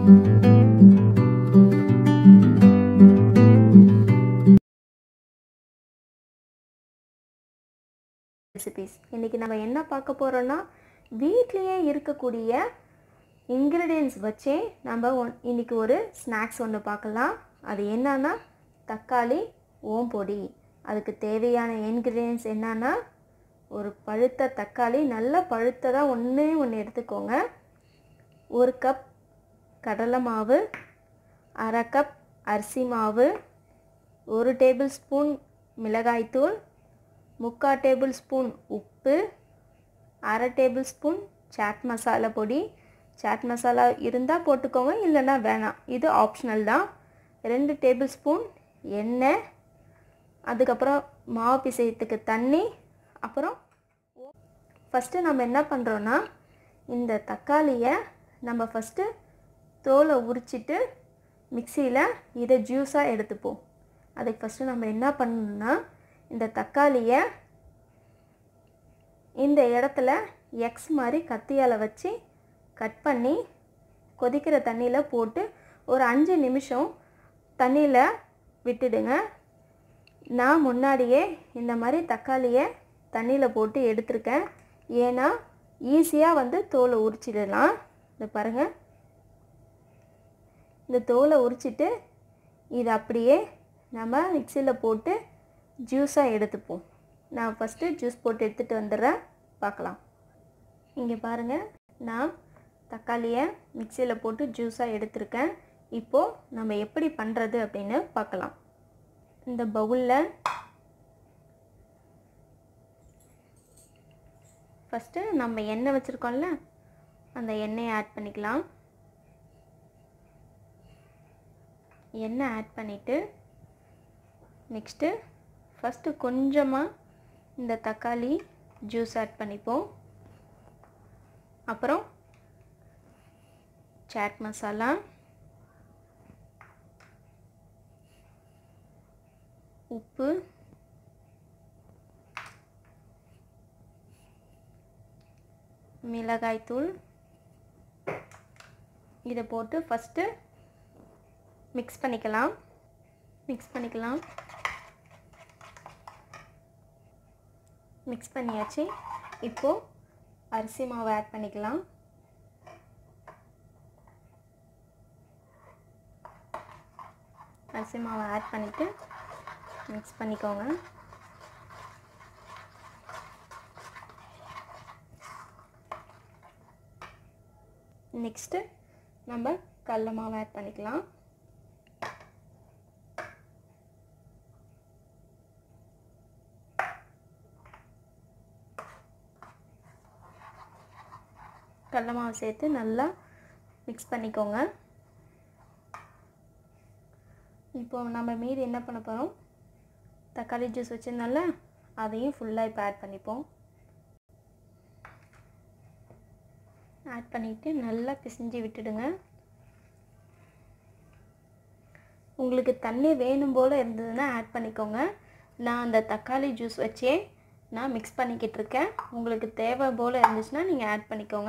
recipes இன்றைக்கி நம்ம என்ன பார்க்க போகிறோன்னா வீட்லேயே இருக்கக்கூடிய இன்க்ரீடியன்ஸ் வச்சே நம்ம ஒன் இன்றைக்கி ஒரு ஸ்நாக்ஸ் ஒன்று பார்க்கலாம் அது என்னன்னா தக்காளி ஓம்பொடி அதுக்கு தேவையான இன்க்ரீடியன்ஸ் என்னன்னா ஒரு பழுத்த தக்காளி நல்ல பழுத்ததாக ஒன்றே ஒன்று எடுத்துக்கோங்க ஒரு கப் கடலை மாவு அரை கப் அரிசி மாவு ஒரு டேபிள் ஸ்பூன் மிளகாய்த்தூள் முக்கால் டேபிள் ஸ்பூன் உப்பு அரை டேபிள் ஸ்பூன் சாட் மசாலா பொடி சாட் மசாலா இருந்தால் போட்டுக்கோங்க இல்லைன்னா வேணாம் இது ஆப்ஷனல் தான் ரெண்டு டேபிள் ஸ்பூன் எண்ணெய் அதுக்கப்புறம் மாவு பிசையத்துக்கு தண்ணி அப்புறம் ஃபஸ்ட்டு நம்ம என்ன பண்ணுறோன்னா இந்த தக்காளியை நம்ம ஃபஸ்ட்டு தோலை உரிச்சிட்டு மிக்சியில் இதை ஜூஸாக எடுத்துப்போம் அதுக்கு ஃபஸ்ட்டு நம்ம என்ன பண்ணணும்னா இந்த தக்காளியை இந்த இடத்துல எக்ஸ் மாதிரி கத்தியால் வச்சு கட் பண்ணி கொதிக்கிற தண்ணியில் போட்டு ஒரு அஞ்சு நிமிஷம் தண்ணியில் விட்டுடுங்க நான் முன்னாடியே இந்த மாதிரி தக்காளியை தண்ணியில் போட்டு எடுத்திருக்கேன் ஏன்னா ஈஸியாக வந்து தோலை உரிச்சிடலாம் இந்த பாருங்கள் இந்த தோலை உரிச்சிட்டு இது அப்படியே நம்ம மிக்சியில் போட்டு ஜூஸாக எடுத்துப்போம் நான் ஃபஸ்ட்டு ஜூஸ் போட்டு எடுத்துகிட்டு வந்துடுறேன் பார்க்கலாம் இங்கே பாருங்கள் நான் தக்காளியை மிக்சியில் போட்டு ஜூஸாக எடுத்திருக்கேன் இப்போது நம்ம எப்படி பண்ணுறது அப்படின்னு பார்க்கலாம் இந்த பவுலில் ஃபஸ்ட்டு நம்ம எண்ணெய் வச்சுருக்கோம்ல அந்த எண்ணெயை ஆட் பண்ணிக்கலாம் எண்ணெய் ஆட் பண்ணிவிட்டு நெக்ஸ்ட்டு ஃபஸ்ட்டு கொஞ்சமாக இந்த தக்காளி ஜூஸ் ஆட் பண்ணிப்போம் அப்புறம் சாட் மசாலா உப்பு மிளகாய்த்தூள் இதை போட்டு ஃபஸ்ட்டு மிக்ஸ் பண்ணிக்கலாம் மிக்ஸ் பண்ணிக்கலாம் மிக்ஸ் பண்ணியாச்சு இப்போது அரிசி மாவு ஆட் பண்ணிக்கலாம் அரிசி மாவை ஆட் பண்ணிவிட்டு மிக்ஸ் பண்ணிக்கோங்க நெக்ஸ்ட்டு நம்ம கடல மாவு ஆட் பண்ணிக்கலாம் கடல மாவு சேர்த்து நல்லா மிக்ஸ் பண்ணிக்கோங்க இப்போ நம்ம மீதி என்ன பண்ண போகிறோம் தக்காளி ஜூஸ் வச்சுருந்தால அதையும் ஃபுல்லாக இப்போ ஆட் பண்ணிப்போம் ஆட் பண்ணிவிட்டு நல்லா பிசைஞ்சு விட்டுடுங்க உங்களுக்கு தண்ணி வேணும் போல் இருந்ததுன்னா ஆட் பண்ணிக்கோங்க நான் அந்த தக்காளி ஜூஸ் வச்சே நான் மிக்ஸ் பண்ணிக்கிட்டு இருக்கேன் உங்களுக்கு தேவை போல் இருந்துச்சுன்னா நீங்கள் ஆட் பண்ணிக்கோங்க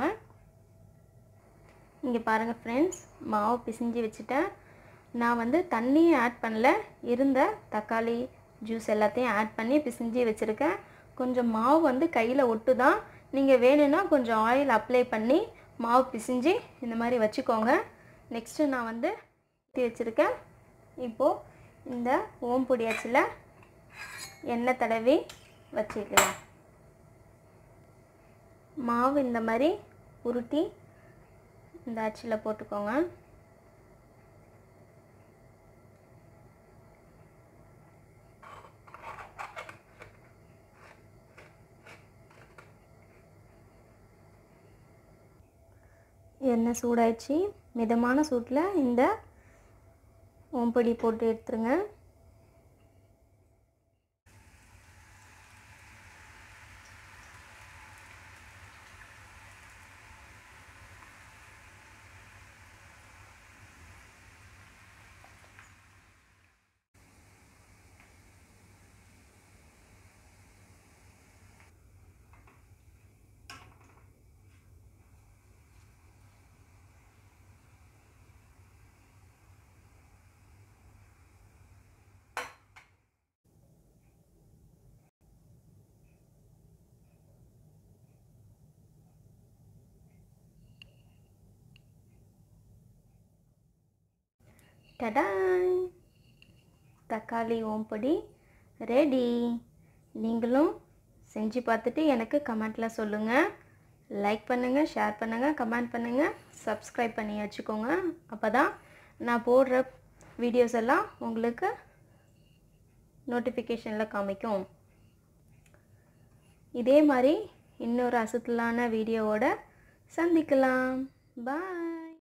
இங்கே பாருங்கள் ஃப்ரெண்ட்ஸ் மாவு பிசைஞ்சு வச்சுட்டேன் நான் வந்து தண்ணியும் ஆட் பண்ணல இருந்த தக்காளி ஜூஸ் எல்லாத்தையும் ஆட் பண்ணி பிசைஞ்சு வச்சுருக்கேன் கொஞ்சம் மாவு வந்து கையில் ஒட்டு தான் நீங்கள் வேணும்னா கொஞ்சம் ஆயில் அப்ளை பண்ணி மாவு பிசைஞ்சு இந்த மாதிரி வச்சுக்கோங்க நெக்ஸ்ட்டு நான் வந்து ஊற்றி வச்சுருக்கேன் இப்போது இந்த ஓம்பொடி அச்சில் எண்ணெய் தடவி வச்சுக்கலாம் மாவு இந்த மாதிரி உருட்டி இந்த அச்சில் போட்டுக்கோங்க எண்ணெய் சூடாயிடுச்சு மிதமான சூட்டில் இந்த ஓம்பொடி போட்டு எடுத்துருங்க டடான் தக்காளி ஓம்பொடி ரெடி நீங்களும் செஞ்சு பார்த்துட்டு எனக்கு கமெண்ட்டில் சொல்லுங்கள் லைக் பண்ணுங்கள் ஷேர் பண்ணுங்கள் கமெண்ட் பண்ணுங்கள் சப்ஸ்கிரைப் பண்ணி வச்சுக்கோங்க அப்போ தான் நான் போடுற வீடியோஸ் எல்லாம் உங்களுக்கு நோட்டிஃபிகேஷனில் காமிக்கும் இதே மாதிரி இன்னொரு அசத்தலான வீடியோவோட சந்திக்கலாம் பாய்